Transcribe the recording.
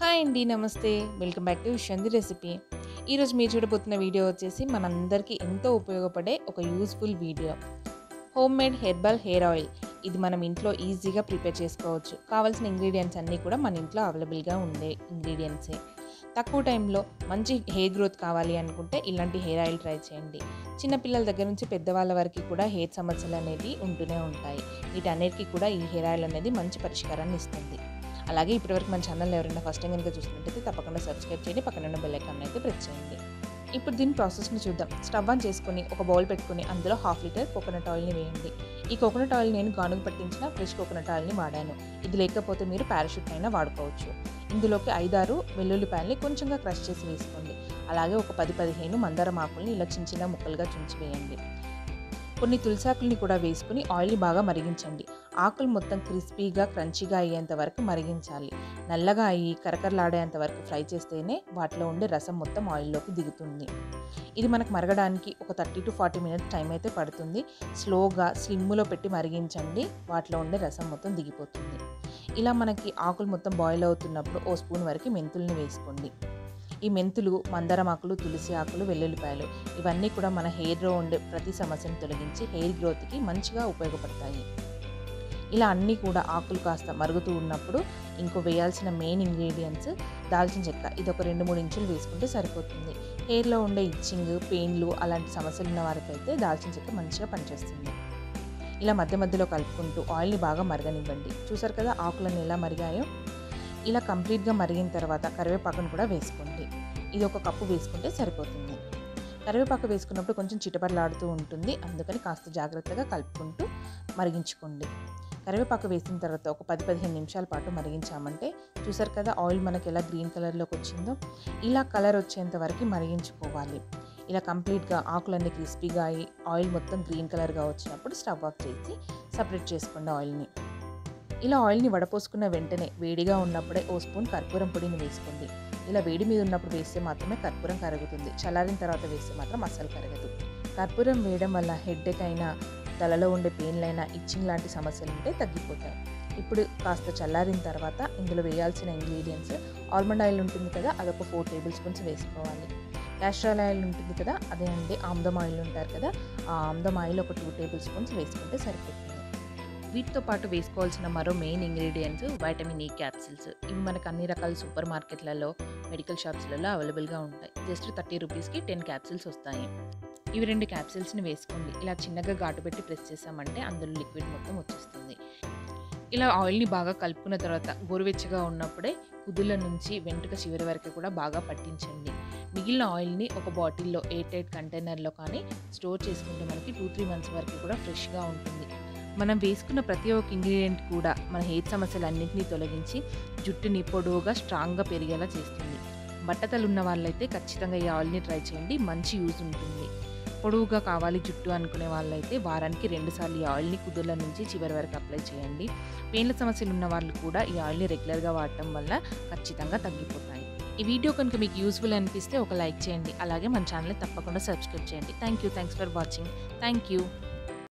hi అండి నమస్తే welcome back to విశ్వంది రెసిపీ ఈరోజు మీరు చూడబోతున్న వీడియో వచ్చేసి మనందరికీ ఎంతో ఉపయోగపడే ఒక useful video home made herbal hair oil ఇది మనం ఇంట్లో ఈజీగా ప్రిపేర్ చేసుకోవచ్చు కావాల్సిన ఇంగ్రీడియంట్స్ అన్నీ కూడా మన ఇంట్లో అవైలబుల్గా ఉండే ఇంగ్రీడియంట్సే తక్కువ టైంలో మంచి హెయిర్ గ్రోత్ కావాలి అనుకుంటే ఇలాంటి హెయిర్ ఆయిల్ ట్రై చేయండి చిన్నపిల్లల దగ్గర నుంచి పెద్దవాళ్ళ వరకు కూడా హెయిర్ సమస్యలు అనేది ఉంటూనే ఉంటాయి వీటన్నిటికీ కూడా ఈ హెయిర్ ఆయిల్ అనేది మంచి పరిష్కారాన్ని ఇస్తుంది అలాగే ఇప్పటివరకు మన ఛానల్ ఎవరైనా ఫస్ట్ టైం కనుక చూసినట్టయితే తప్పకుండా సబ్స్క్రైబ్ చేయండి పక్కన ఉన్న బెల్ ఐకాన్ అయితే ప్రెస్ చేయండి ఇప్పుడు దీని ప్రాసెస్ని చూద్దాం స్టవ్ ఆన్ చేసుకొని ఒక బౌల్ పెట్టుకొని అందులో హాఫ్ లీటర్ కోకోనట్ ఆయిల్ని వేయండి ఈ కోకోనట్ ఆయిల్ నేను గానుగు పట్టించిన ఫ్రెష్ కోకోనట్ ఆయిల్ని వాడాను ఇది లేకపోతే మీరు పారాషూట్ అయినా వాడుకోవచ్చు ఇందులోకి ఐదారు వెల్లుల్లిపాయల్ని కొంచెంగా క్రష్ చేసి వేసుకోండి అలాగే ఒక పది పదిహేను మందారం ఆకుల్ని ఇలా చిన్న చిన్న ముక్కలుగా చుంచి వేయండి కొన్ని తులసాకుల్ని కూడా వేసుకుని ఆయిల్ని బాగా మరిగించండి ఆకులు మొత్తం క్రిస్పీగా క్రంచీగా అయ్యేంత వరకు మరిగించాలి నల్లగా అయ్యి కరకరలాడేంత వరకు ఫ్రై చేస్తేనే వాటిలో ఉండే రసం మొత్తం ఆయిల్లోకి దిగుతుంది ఇది మనకు మరగడానికి ఒక thirty to forty minutes time అయితే పడుతుంది స్లోగా స్లిమ్లో పెట్టి మరిగించండి వాటిలో ఉండే రసం మొత్తం దిగిపోతుంది ఇలా మనకి ఆకులు మొత్తం బాయిల్ అవుతున్నప్పుడు ఓ స్పూన్ వరకు మెంతుల్ని వేసుకోండి ఈ మెంతులు మందారం ఆకులు తులసి ఆకులు వెల్లుల్లిపాయలు ఇవన్నీ కూడా మన హెయిర్లో ఉండే ప్రతి సమస్యను తొలగించి హెయిర్ గ్రోత్కి మంచిగా ఉపయోగపడతాయి ఇలా అన్నీ కూడా ఆకులు కాస్త మరుగుతూ ఉన్నప్పుడు ఇంకో వేయాల్సిన మెయిన్ ఇంగ్రీడియంట్స్ దాల్చిన చెక్క ఇది ఒక రెండు మూడు ఇంచులు వేసుకుంటే సరిపోతుంది హెయిర్లో ఉండే ఇచ్చింగ్ పెయిన్లు అలాంటి సమస్యలు ఉన్న వారికైతే దాల్చిన చెక్క మంచిగా పనిచేస్తుంది ఇలా మధ్య మధ్యలో కలుపుకుంటూ ఆయిల్ని బాగా మరగనివ్వండి చూసారు కదా ఆకులన్నీ ఎలా మరిగాయో ఇలా కంప్లీట్గా మరిగిన తర్వాత కరివేపాకును కూడా వేసుకోండి ఇది ఒక కప్పు వేసుకుంటే సరిపోతుంది కరివేపాకు వేసుకున్నప్పుడు కొంచెం చిటపడలాడుతూ ఉంటుంది అందుకని కాస్త జాగ్రత్తగా కలుపుకుంటూ మరిగించుకోండి కరివేపాకు వేసిన తర్వాత ఒక పది పదిహేను నిమిషాల పాటు మరిగించామంటే చూసారు కదా ఆయిల్ మనకి ఎలా గ్రీన్ కలర్లోకి వచ్చిందో ఇలా కలర్ వచ్చేంత వరకు మరిగించుకోవాలి ఇలా కంప్లీట్గా ఆకులన్నీ క్రిస్పీగా అయ్యి ఆయిల్ మొత్తం గ్రీన్ కలర్గా వచ్చినప్పుడు స్టవ్ ఆఫ్ చేసి సపరేట్ చేసుకోండి ఆయిల్ని ఇలా ఆయిల్ని వడపోసుకున్న వెంటనే వేడిగా ఉన్నప్పుడే ఓ స్పూన్ కర్పూరం పొడిని వేసుకోండి ఇలా వేడి మీద ఉన్నప్పుడు వేస్తే మాత్రమే కర్పూరం కరుగుతుంది చల్లారిన తర్వాత వేస్తే మాత్రం అస్సలు కరగదు కర్పూరం వేయడం వల్ల హెడ్ఏక్ అయినా తలలో ఉండే పెయిన్లైనా ఇచ్చింగ్ లాంటి సమస్యలు ఉంటే తగ్గిపోతాయి ఇప్పుడు కాస్త చల్లారిన తర్వాత ఇందులో వేయాల్సిన ఇంగ్రీడియంట్స్ ఆల్మండ్ ఆయిల్ ఉంటుంది కదా అదొక ఫోర్ టేబుల్ స్పూన్స్ వేసుకోవాలి క్యాస్ట్రాల్ ఆయిల్ ఉంటుంది కదా అదే అండి ఆమ్దం ఆయిల్ ఉంటారు కదా ఆ ఆమ్దం ఆయిల్ ఒక టూ టేబుల్ స్పూన్స్ వేసుకుంటే సరిపోతుంది వీటితో పాటు వేసుకోవాల్సిన మరో main ingredients vitamin E capsules ఇవి మనకు అన్ని రకాల సూపర్ మార్కెట్లలో మెడికల్ షాప్స్లలో అవైలబుల్గా ఉంటాయి జస్ట్ థర్టీ రూపీస్కి టెన్ క్యాప్సిల్స్ వస్తాయి ఇవి రెండు క్యాప్సిల్స్ని వేసుకోండి ఇలా చిన్నగా ఘాటు పెట్టి ప్రెస్ చేసామంటే అందులో లిక్విడ్ మొత్తం వచ్చేస్తుంది ఇలా ఆయిల్ని బాగా కలుపుకున్న తర్వాత గోరువెచ్చగా ఉన్నప్పుడే కుదుల నుంచి వెంట్రుక చివరి వరకు కూడా బాగా పట్టించండి మిగిలిన ఆయిల్ని ఒక బాటిల్లో ఎయిర్ టైట్ కంటైనర్లో కానీ స్టోర్ చేసుకుంటే మనకి టూ త్రీ మంత్స్ వరకు కూడా ఫ్రెష్గా ఉంటుంది మనం వేసుకున్న ప్రతి ఒక్క ఇంగ్రీడియంట్ కూడా మన హెయిర్ సమస్యలన్నింటినీ తొలగించి జుట్టుని పొడవుగా స్ట్రాంగ్గా పెరిగేలా చేస్తుంది బట్టతలు ఉన్న వాళ్ళైతే ఖచ్చితంగా ఈ ఆయిల్ని ట్రై చేయండి మంచి యూజ్ ఉంటుంది పొడవుగా కావాలి జుట్టు అనుకునే వాళ్ళైతే వారానికి రెండుసార్లు ఈ ఆయిల్ని కుదుర్ల నుంచి చివరి వరకు అప్లై చేయండి పెయిన్ల సమస్యలు ఉన్న వాళ్ళు కూడా ఈ ఆయిల్ని రెగ్యులర్గా వాడటం వల్ల ఖచ్చితంగా తగ్గిపోతాయి ఈ వీడియో కనుక మీకు యూస్ఫుల్ అనిపిస్తే ఒక లైక్ చేయండి అలాగే మన ఛానల్ని తప్పకుండా సబ్స్క్రైబ్ చేయండి thank you thanks for watching thank you